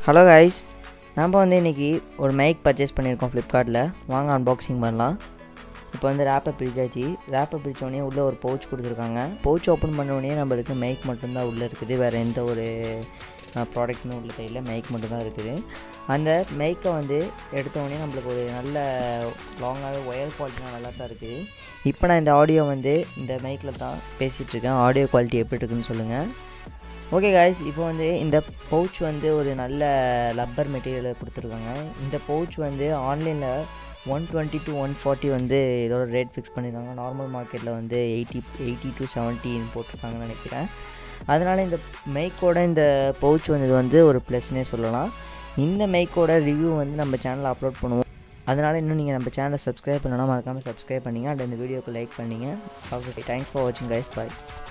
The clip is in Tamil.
ஹலோ கைஸ் நம்ம வந்து இன்றைக்கி ஒரு மைக் பர்ச்சேஸ் பண்ணியிருக்கோம் ஃப்ளிப்கார்ட்டில் வாங்க அன்பாக்சிங் பண்ணலாம் இப்போ வந்து ரேப்பை பிரிச்சாச்சு ரேப்பை பிரித்தோடனே உள்ளே ஒரு பவுச் கொடுத்துருக்காங்க பவுச் ஓப்பன் பண்ணோடனே நம்மளுக்கு மைக் மட்டும்தான் உள்ளே இருக்குது வேறு எந்த ஒரு ப்ராடக்ட்டுமே உள்ள கையில் மைக் மட்டும்தான் இருக்குது அந்த மைக்கை வந்து எடுத்தோடனே நம்மளுக்கு ஒரு நல்ல லாங்காகவே ஒயர் குவாலிட்டிலாம் நல்லா தான் இருக்குது இப்போ நான் இந்த ஆடியோ வந்து இந்த மைக்கில் தான் பேசிகிட்ருக்கேன் ஆடியோ குவாலிட்டி எப்படி இருக்குன்னு சொல்லுங்கள் ஓகே காய்ஸ் இப்போ வந்து இந்த பவுச் வந்து ஒரு நல்ல லப்பர் மெட்டீரியலை கொடுத்துருக்காங்க இந்த பவுச் வந்து ஆன்லைனில் one twenty two one forty வந்து இதோட ரேட் ஃபிக்ஸ் பண்ணியிருக்காங்க நார்மல் மார்க்கெட்டில் வந்து எயிட்டி எயிட்டி டு செவன்ட்டின்னு போட்டிருக்காங்கன்னு நினைக்கிறேன் அதனால் இந்த மைக்கோட இந்த பவுச் வந்தது வந்து ஒரு ப்ளஸ்னே சொல்லலாம் இந்த மைக்கோட ரிவ்யூ வந்து நம்ம சேனலில் அப்லோட் பண்ணுவோம் அதனால் இன்னும் நீங்கள் நம்ம சேனலை சப்ஸ்கிரைப் பண்ணலாம் மறக்காமல் சப்ஸ்கிரைப் பண்ணிங்க அண்ட் இந்த வீடியோக்கு லைக் பண்ணிங்க ஓகே தேங்க்ஸ் ஃபார் வாட்சிங் கைஸ் பாய்